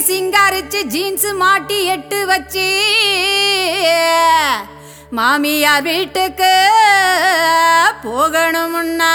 சிங்காரிச்சு jeans மாட்டி எட்டு வச்சு மாமியார் வீட்டுக்கு போகணும்னா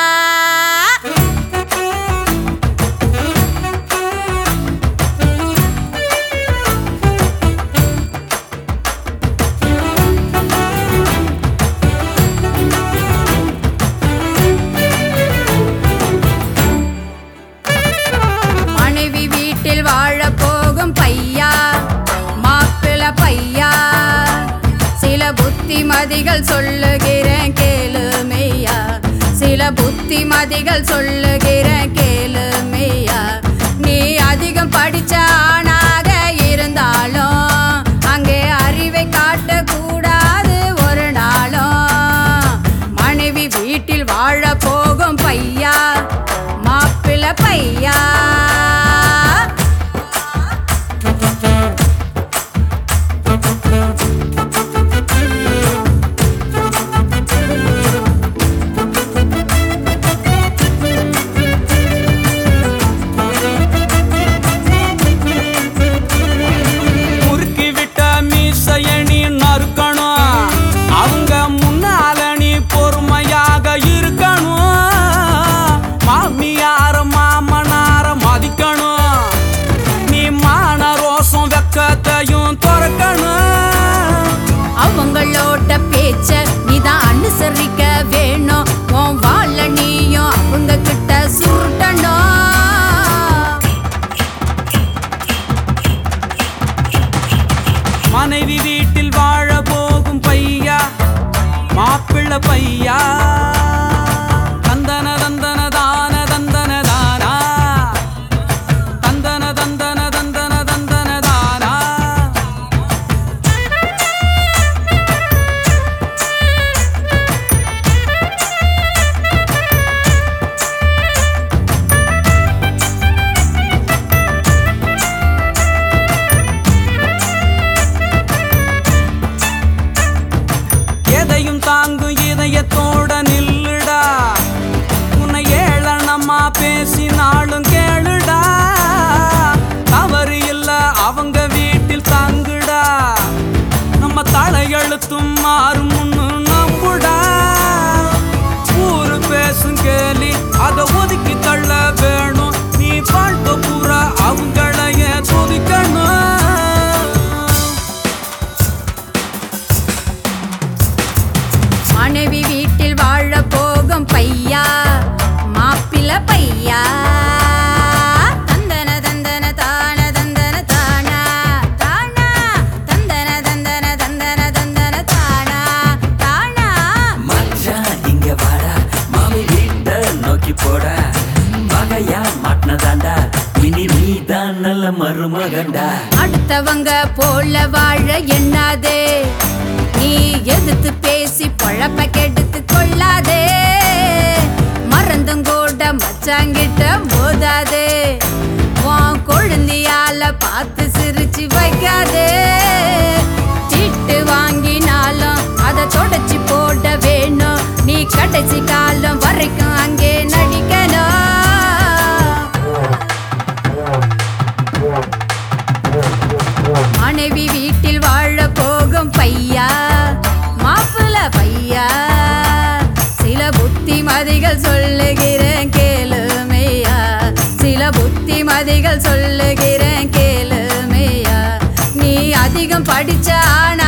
மனைவி வீட்டில் வாழ போகும் பையா மாப்பிள பையா சில புத்திமதிகள் சொல்லுகிறேன் கேளுமையா சில புத்திமதிகள் சொல்லுகிறேன் கேளுமையா நீ அதிகம் படிச்ச ஆணாக இருந்தாலும் அங்கே அறிவை காட்டக்கூடாது ஒரு நாளும் மனைவி வீட்டில் வாழ போகும் பையா மாப்பிள பையா முறுக்கி விட்ட மீசைய நீ நறுக்கணும் அவங்க முன்னால நீ பொறுமையாக இருக்கணும் மாமியார மாமனார மதிக்கணும் நீ மான ரோசம் வெக்கத்தையும் துறக்கணும் அவங்களோட பேச்ச நீதான் அனுசரிக்க வேணும் உன் வாழ நீயும் அவங்க கிட்ட சுருட்டணும் மனைவி வீட்டில் வாழ போகும் பையா மாப்பிள்ள பையா தந்தன தந்தன தான தந்தன தானா தந்தன தந்தன தந்தன தந்தன தானா எதையும் தாங்கும் இதயத்தோட நில்லுடா உன்னை ஏளனமா பேசினாலும் கேளுடா தவறு இல்ல அவங்க வீட்டில் தாங்குடா நம்ம தலையெழுத்தும் மாறும் முன்னு நம்புடா ஊரு பேசும் கேலி அதை ஒதுக்கி தள்ள வேணும் நீ வாழ்க்கை பூரா அவங்களையே துதிக்கணும் மனைவி வீட்டில் வாழ போகும் பையா மாப்பிள பையா தந்தன தந்தன தான தந்தன தானா தானா தந்தன தந்தன தந்தன தந்தன தானா தானா மச்சான் இங்க வாடா மாமி வீட்ட நோக்கி போடா மகையா மாட்டினதாண்டா இனி நீதான் நல்ல மருமகண்டா அடுத்தவங்க போல வாழ எண்ணாதே நீ எதிர்த்து பேசி பழப்ப கெடுத்து கொள்ளாதே மறந்தும் கூட மச்சாங்கிட்ட மோதாதே உன் கொழுந்தியால பார்த்து சிரிச்சு வைக்காதே சீட்டு வாங்கினாலும் அதை தொடச்சி போட வேணும் நீ கடைசி காலம் வரைக்கும் அங்கே நடிக்கணும் மனைவி வீட்டில் வாழ போகும் பையா மாப்பிள பையா சில புத்திமதிகள் சொல்லுகிறேன் கேளுமையா சில புத்திமதிகள் சொல்லுகிறேன் கேளுமையா நீ அதிகம் படிச்ச ஆனா